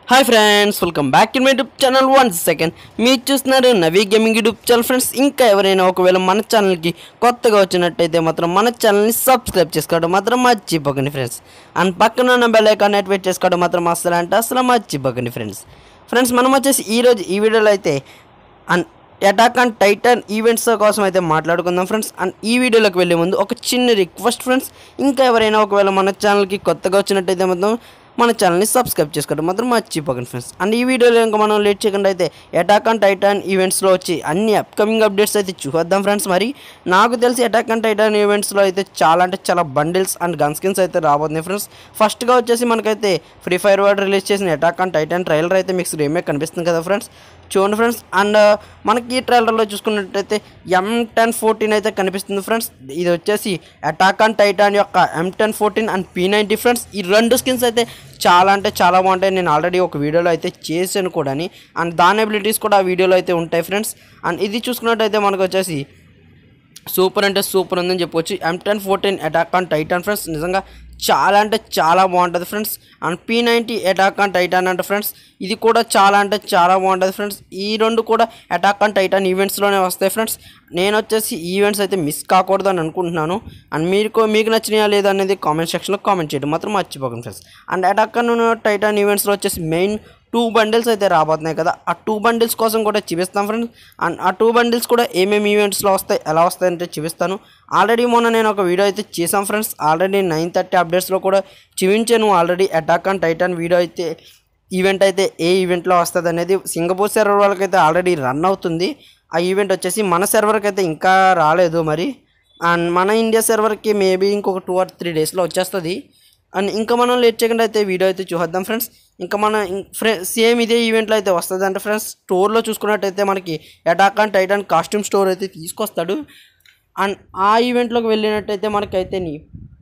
hi friends welcome back to my YouTube channel one second మీరు చూస్తున్నారు Navi gaming YouTube channel friends ఇంకా ఎవరైనా ఒకవేళ మన ఛానల్కి కొత్తగా వచ్చినట్టయితే మాత్రం మన ఛానల్ని సబ్స్క్రైబ్ చేసుకోవడం మాత్రం మర్చిపోకండి ఫ్రెండ్స్ అండ్ పక్కన ఉన్న బెల్ ఐకాన్ యాక్టివేట్ చేసుకోవడం మాత్రం అసలు అంటే అసలు మర్చిపోకండి ఫ్రెండ్స్ ఫ్రెండ్స్ మనం వచ్చేసి ఈరోజు ఈ వీడియోలో అయితే and attack and Titan events కోసం అయితే మాట్లాడుకుందాం ఫ్రెండ్స్ అండ్ ఈ వీడియోలోకి వెళ్ళే ముందు ఒక చిన్న రిక్వెస్ట్ ఫ్రెండ్స్ ఇంకా ఎవరైనా ఒకవేళ మన ఛానల్కి కొత్తగా వచ్చినట్టయితే మాత్రం మన ఛానల్ని సబ్స్క్రైబ్ చేసుకోవడం మాత్రం మర్చిపోకండి ఫ్రెండ్స్ అండ్ ఈ వీడియోలో ఇంకా మనం లేట్ చేయకుండా అయితే అటాక్ అండ్ టైటాన్ ఈవెంట్స్లో వచ్చి అన్ని అప్కమింగ్ అప్డేట్స్ అయితే చూద్దాం ఫ్రెండ్స్ మరి నాకు తెలిసి అటాక్ అండ్ టైటాన్ ఈవెంట్స్లో అయితే చాలా అంటే చాలా బండిల్స్ అండ్ గన్ స్కిన్స్ అయితే రాబోతున్నాయి ఫ్రెండ్స్ ఫస్ట్గా వచ్చేసి మనకైతే ఫ్రీ ఫైర్ వర్డ్ రిలీజ్ చేసిన అటాక్ అండ్ టైటాన్ ట్రైలర్ అయితే మీకు రీమేక్ కనిపిస్తుంది కదా ఫ్రెండ్స్ చూడండి ఫ్రెండ్స్ అండ్ మనకి ఈ ట్రైలర్లో చూసుకున్నట్టయితే ఎం టెన్ ఫోర్టీన్ అయితే కనిపిస్తుంది ఫ్రెండ్స్ ఇది వచ్చేసి అటాక్ అండ్ టైటాన్ యొక్క M ten fourteen and P ninety friends ఈ రెండు స్కిన్స్ అయితే చాలా అంటే చాలా బాగుంటాయి నేను ఆల్రెడీ ఒక వీడియోలో అయితే చేశాను కూడా అండ్ దాని అబిలిటీస్ కూడా ఆ వీడియోలో అయితే ఉంటాయి ఫ్రెండ్స్ అండ్ ఇది చూసుకున్నట్టయితే మనకు వచ్చేసి సూపర్ అంటే సూపర్ ఉందని చెప్పొచ్చు M ten fourteen attack on Titan friends నిజంగా చాలా అంటే చాలా బాగుంటుంది friends and P ninety attack on Titan అంటే ఫ్రెండ్స్ ఇది కూడా చాలా అంటే చాలా బాగుంటుంది ఫ్రెండ్స్ ఈ రెండు కూడా అటాక్ ఆన్ టైటాన్ ఈవెంట్స్లోనే వస్తాయి ఫ్రెండ్స్ నేను వచ్చేసి ఈవెంట్స్ అయితే మిస్ కాకూడదు అని అనుకుంటున్నాను అండ్ మీకు మీకు నచ్చినాయా లేదా అనేది కామెంట్ సెక్షన్లో కామెంట్ చేయడం మాత్రం మర్చిపోకండి friends and attack on Titan ఈవెంట్స్లో వచ్చేసి మెయిన్ టూ బండిల్స్ అయితే రాబోతున్నాయి కదా ఆ టూ బండిల్స్ కోసం కూడా చూపిస్తాం ఫ్రెండ్స్ అండ్ ఆ టూ బండిల్స్ కూడా ఏమేమి ఈవెంట్స్లో వస్తాయి ఎలా వస్తాయంటే చూపిస్తాను ఆల్రెడీ మొన్న నేను ఒక వీడియో అయితే చేశాం ఫ్రెండ్స్ ఆల్రెడీ నైన్ థర్టీ అప్డేట్స్లో కూడా చూపించాను already attack and Titan video అయితే ఈవెంట్ అయితే ఏ ఈవెంట్లో వస్తుంది అనేది సింగపూర్ సర్వర్ వాళ్ళకైతే ఆల్రెడీ రన్ అవుతుంది ఆ ఈవెంట్ వచ్చేసి మన సర్వర్కి అయితే ఇంకా రాలేదు మరి అండ్ మన ఇండియా సర్వర్కి మేబీ ఇంకొక టూ ఆర్ త్రీ డేస్లో వచ్చేస్తుంది అండ్ ఇంకా మనం లేట్ చేయకుండా అయితే వీడియో అయితే చూద్దాం ఫ్రెండ్స్ ఇంకా మన ఫ్రె సేమ్ ఇదే ఈవెంట్లో అయితే వస్తుంది అంటే ఫ్రెండ్స్ స్టోర్లో చూసుకున్నట్టయితే మనకి attack and Titan costume store అయితే తీసుకొస్తాడు అండ్ ఆ ఈవెంట్లోకి వెళ్ళినట్టయితే మనకైతే నీ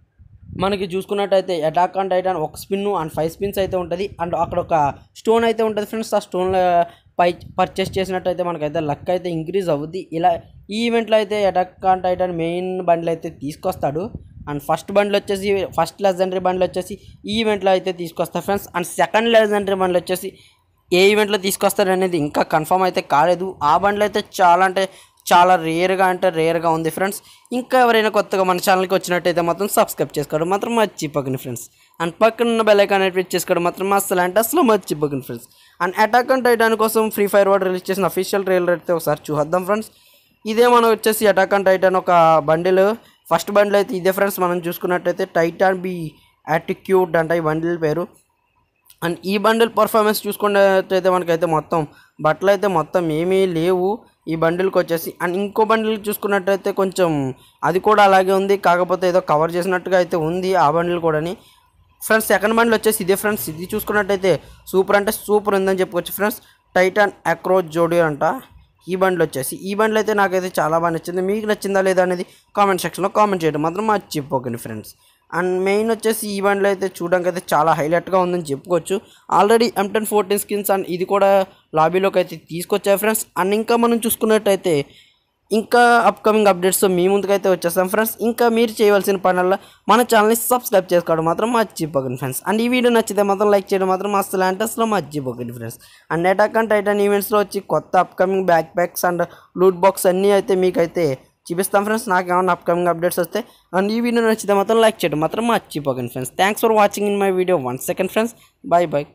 మనకి చూసుకున్నట్టయితే అటాక్ అండ్ టైటాన్ ఒక స్పిన్ అండ్ ఫైవ్ స్పిన్స్ అయితే ఉంటుంది అండ్ అక్కడ ఒక స్టోన్ అయితే ఉంటుంది ఫ్రెండ్స్ ఆ స్టోన్ పై పర్చేస్ చేసినట్టయితే మనకైతే లక్ అయితే ఇంక్రీజ్ అవుద్ది ఇలా ఈ ఈవెంట్లో అయితే అటాక్ అండ్ టైటాన్ మెయిన్ బండ్లు అయితే తీసుకొస్తాడు అండ్ ఫస్ట్ బండ్లు వచ్చేసి ఫస్ట్ లెజెండరీ బండ్లు వచ్చేసి ఈ ఈవెంట్లో అయితే తీసుకొస్తారు ఫ్రెండ్స్ అండ్ సెకండ్ లెజెండరీ బండ్లు వచ్చేసి ఏ ఈవెంట్లో తీసుకొస్తారు అనేది ఇంకా కన్ఫర్మ్ అయితే కాలేదు ఆ బండ్లు అయితే చాలా అంటే చాలా రేర్గా అంటే రేర్గా ఉంది ఫ్రెండ్స్ ఇంకా ఎవరైనా కొత్తగా మన ఛానల్కి వచ్చినట్టయితే మాత్రం సబ్స్క్రైబ్ చేసుకోవడం మాత్రం మర్చిపోకండి ఫ్రెండ్స్ అండ్ పక్కన ఉన్న బెల్ ఐకాన్ యాక్టివేట్ చేసుకోవడం మాత్రం అసలు అంటే అసలు మర్చిపోకండి friends and attack and Titan కోసం ఫ్రీ ఫైర్ వాడు రిలీజ్ చేసిన అఫీషియల్ ట్రైలర్ అయితే ఒకసారి చూద్దాం ఫ్రెండ్స్ ఇదే మనం వచ్చేసి అటాక్ అండ్ టైటాన్ ఒక బండిల్ ఫస్ట్ బండిల్ అయితే ఇదే ఫ్రెండ్స్ మనం చూసుకున్నట్టయితే టైటాన్ బి యాటిక్యూడ్ అంట ఈ బండిల్ పేరు అండ్ ఈ బండిల్ పర్ఫార్మెన్స్ చూసుకున్నట్టయితే మనకైతే మొత్తం బట్టలు అయితే మొత్తం ఏమీ లేవు ఈ బండిల్కి వచ్చేసి అండ్ ఇంకో బండిల్ చూసుకున్నట్టయితే కొంచెం అది కూడా అలాగే ఉంది కాకపోతే ఏదో కవర్ చేసినట్టుగా అయితే ఉంది ఆ బండిల్ కూడాని ఫ్రెండ్స్ సెకండ్ బండిల్ వచ్చేసి ఇదే ఫ్రెండ్స్ ఇది చూసుకున్నట్టయితే సూపర్ అంటే సూపర్ ఉందని చెప్పుకోవచ్చు ఫ్రెండ్స్ టైటాన్ అక్రోజ్ జోడి అంట ఈ బండ్లు వచ్చేసి ఈ బండ్లు అయితే నాకైతే చాలా బాగా నచ్చింది మీకు నచ్చిందా లేదా అనేది కామెంట్ సెక్షన్లో కామెంట్ చేయడం మాత్రం మర్చిపోకండి ఫ్రెండ్స్ అండ్ మెయిన్ వచ్చేసి ఈ బండ్లు అయితే చూడడానికి అయితే చాలా హైలైట్గా ఉందని చెప్పుకోవచ్చు already M ten fourteen skins and ఇది కూడా లాబీలోకి అయితే తీసుకొచ్చాయి ఫ్రెండ్స్ అండ్ ఇంకా మనం చూసుకున్నట్టయితే ఇంకా అప్కమింగ్ అప్డేట్స్ మీ ముందుకైతే వచ్చేస్తాం ఫ్రెండ్స్ ఇంకా మీరు చేయవలసిన పనుల్లో మన ఛానల్ని సబ్స్క్రైబ్ చేసుకోవడం మాత్రం మర్చిపోకండి ఫ్రెండ్స్ అండ్ ఈ వీడియో నచ్చితే మాత్రం లైక్ చేయడం మాత్రం అసలు అంటే అసలు మర్చిపోకండి friends and attack and Titan ఈవెంట్స్లో వచ్చి కొత్త upcoming backpacks and loot box అన్నీ అయితే మీకైతే చూపిస్తాం ఫ్రెండ్స్ నాకు ఏమైనా అప్కమింగ్ అప్డేట్స్ వస్తే అండ్ ఈ వీడియో నచ్చితే మాత్రం లైక్ చేయడం మాత్రం మర్చిపోకండి friends thanks for watching in my video one second friends bye bye